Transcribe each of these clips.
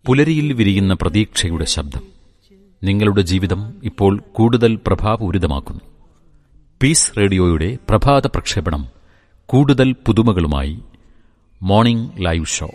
പുലരിയിൽ വിരിയുന്ന പ്രതീക്ഷയുടെ ശബ്ദം നിങ്ങളുടെ ജീവിതം ഇപ്പോൾ കൂടുതൽ പ്രഭാപൂരിതമാക്കുന്നു പീസ് റേഡിയോയുടെ പ്രഭാത പ്രക്ഷേപണം കൂടുതൽ പുതുമകളുമായി മോർണിംഗ് ലൈവ് ഷോ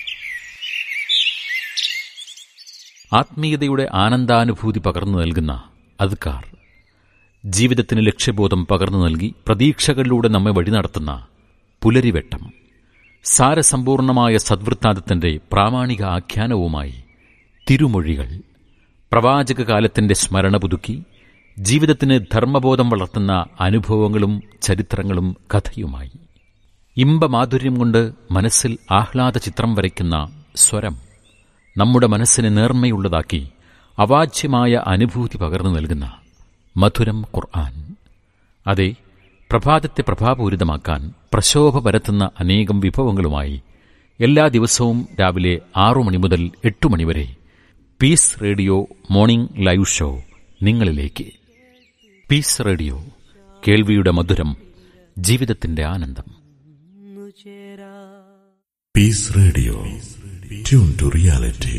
ആത്മീയതയുടെ ആനന്ദാനുഭൂതി പകർന്നു നൽകുന്ന അദ്കാർ ജീവിതത്തിന് ലക്ഷ്യബോധം പകർന്നു നൽകി പ്രതീക്ഷകളിലൂടെ നമ്മെ വഴി നടത്തുന്ന പുലരിവെട്ടം സാരസമ്പൂർണമായ സദ്വൃത്താന്തത്തിന്റെ പ്രാമാണിക ആഖ്യാനവുമായി തിരുമൊഴികൾ പ്രവാചക കാലത്തിന്റെ സ്മരണ പുതുക്കി ജീവിതത്തിന് ധർമ്മബോധം വളർത്തുന്ന അനുഭവങ്ങളും ചരിത്രങ്ങളും കഥയുമായി ഇമ്പമാധുര്യം കൊണ്ട് മനസ്സിൽ ആഹ്ലാദ ചിത്രം വരയ്ക്കുന്ന സ്വരം നമ്മുടെ മനസ്സിനെ നേർമ്മയുള്ളതാക്കി അവാച്യമായ അനുഭൂതി പകർന്നു നൽകുന്ന മധുരം ഖുർആൻ അതെ പ്രഭാതത്തെ പ്രഭാപൂരിതമാക്കാൻ പ്രശോഭ പരത്തുന്ന അനേകം വിഭവങ്ങളുമായി എല്ലാ ദിവസവും രാവിലെ ആറു മണി മുതൽ എട്ടു മണിവരെ peace radio morning live show നിങ്ങളിലേക്ക് പീസ് റേഡിയോ കേൾവിയുടെ മധുരം ജീവിതത്തിന്റെ ആനന്ദം Peace Radio. Tune to reality.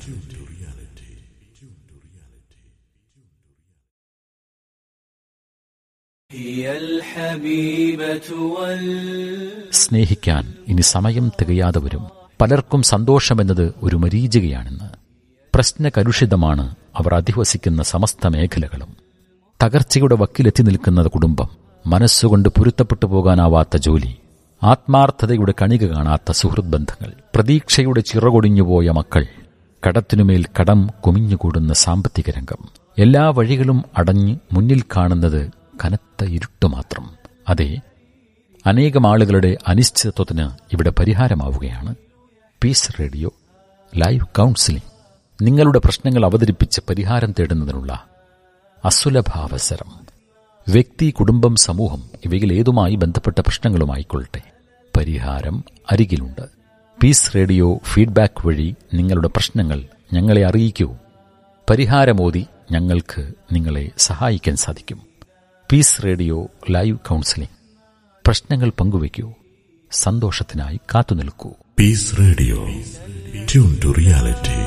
هي الحبيبة وال സ്നേഹിക്കാൻ ഇനി സമയം തികയാതെ വരും പലർക്കും സന്തോഷമെന്നത് ഒരു മരീചികയാണെന്ന് പ്രശ്നകലുഷിതമാണ് അവർ അധിവസിക്കുന്ന സമസ്ത മേഖലകളും തകർച്ചയുടെ വക്കിലെത്തി നിൽക്കുന്ന കുടുംബം മനസ്സുകൊണ്ട് പൊരുത്തപ്പെട്ടു പോകാനാവാത്ത ജോലി ആത്മാർത്ഥതയുടെ കണിക കാണാത്ത സുഹൃത് ബന്ധങ്ങൾ പ്രതീക്ഷയുടെ ചിറകൊടിഞ്ഞുപോയ മക്കൾ കടത്തിനുമേൽ കടം കുമിഞ്ഞുകൂടുന്ന സാമ്പത്തിക രംഗം എല്ലാ വഴികളും അടഞ്ഞ് മുന്നിൽ കാണുന്നത് കനത്ത ഇരുട്ട് മാത്രം അതെ അനേകം ആളുകളുടെ അനിശ്ചിതത്വത്തിന് ഇവിടെ പരിഹാരമാവുകയാണ് പീസ് റേഡിയോ ലൈവ് കൗൺസിലിംഗ് നിങ്ങളുടെ പ്രശ്നങ്ങൾ അവതരിപ്പിച്ച് പരിഹാരം തേടുന്നതിനുള്ള അസുലഭാവസരം വ്യക്തി കുടുംബം സമൂഹം ഇവയിൽ ഏതുമായി ബന്ധപ്പെട്ട പ്രശ്നങ്ങളുമായിക്കൊള്ളട്ടെ പരിഹാരം അരികിലുണ്ട് പീസ് റേഡിയോ ഫീഡ്ബാക്ക് വഴി നിങ്ങളുടെ പ്രശ്നങ്ങൾ ഞങ്ങളെ അറിയിക്കൂ പരിഹാരമോതി ഞങ്ങൾക്ക് നിങ്ങളെ സഹായിക്കാൻ സാധിക്കും പീസ് റേഡിയോ ലൈവ് കൗൺസിലിംഗ് പ്രശ്നങ്ങൾ പങ്കുവയ്ക്കൂ സന്തോഷത്തിനായി കാത്തുനിൽക്കൂ Peace Radio. Tune to reality.